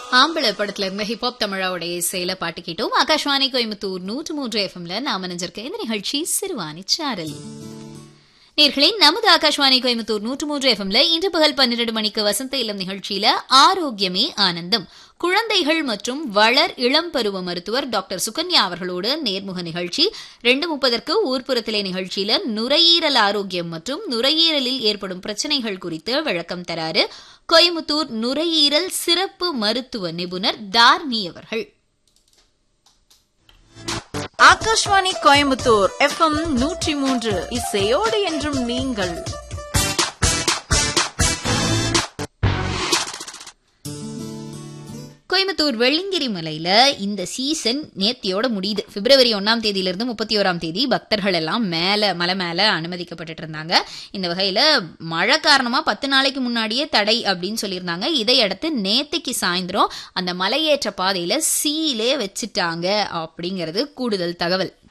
ஆம்பளை படத்துல இருந்த ஹிப்ஹாப் தமிழாவுடைய இசையில பாட்டு கேட்டோம் ஆகாஷ்வாணி கோயம்புத்தூர் நூற்று மூன்று எஃப்எம்ல நாம நினைஞ்சிருக்க இந்த நிகழ்ச்சி சிறுவாணி சாரல் நேர்களே நமது ஆகாஷ்வாணி கோயம்புத்தூர் நூற்று மூன்று எஃப்எம்ல இன்று பகல் பன்னிரண்டு மணிக்கு வசந்த இளம் நிகழ்ச்சியில ஆரோக்கியமே ஆனந்தம் குழந்தைகள் மற்றும் வளர் இளம் பருவ மருத்துவர் டாக்டர் சுகன்யா அவர்களோடு நேர்முக நிகழ்ச்சி ரெண்டு முப்பதற்கு ஊர்ப்புறத்திலே நிகழ்ச்சியில நுரையீரல் ஆரோக்கியம் மற்றும் நுரையீரலில் ஏற்படும் பிரச்சனைகள் குறித்து விளக்கம் தராரு கோயம்புத்தூர் நுரையீரல் சிறப்பு மருத்துவ நிபுணர் தார்மி அவர்கள் ஆகாஷ்வாணி கோயம்புத்தூர் எஃப்எம் நூற்றி மூன்று இசையோடு என்றும் நீங்கள் கோயம்புத்தூர் வெள்ளிங்கிரி மலையில இந்த சீசன் நேத்தியோட முடியுது பிப்ரவரி ஒன்னாம் தேதியிலிருந்து முப்பத்தி ஓராம் தேதி பக்தர்கள் எல்லாம் மேல மலை மேல அனுமதிக்கப்பட்டுட்டு இருந்தாங்க இந்த வகையில மழை காரணமா பத்து நாளைக்கு முன்னாடியே தடை அப்படின்னு சொல்லியிருந்தாங்க இதை அடுத்து நேத்திக்கு சாயந்தரம் அந்த மலையேற்ற பாதையில சீலே வச்சுட்டாங்க அப்படிங்கிறது கூடுதல் தகவல்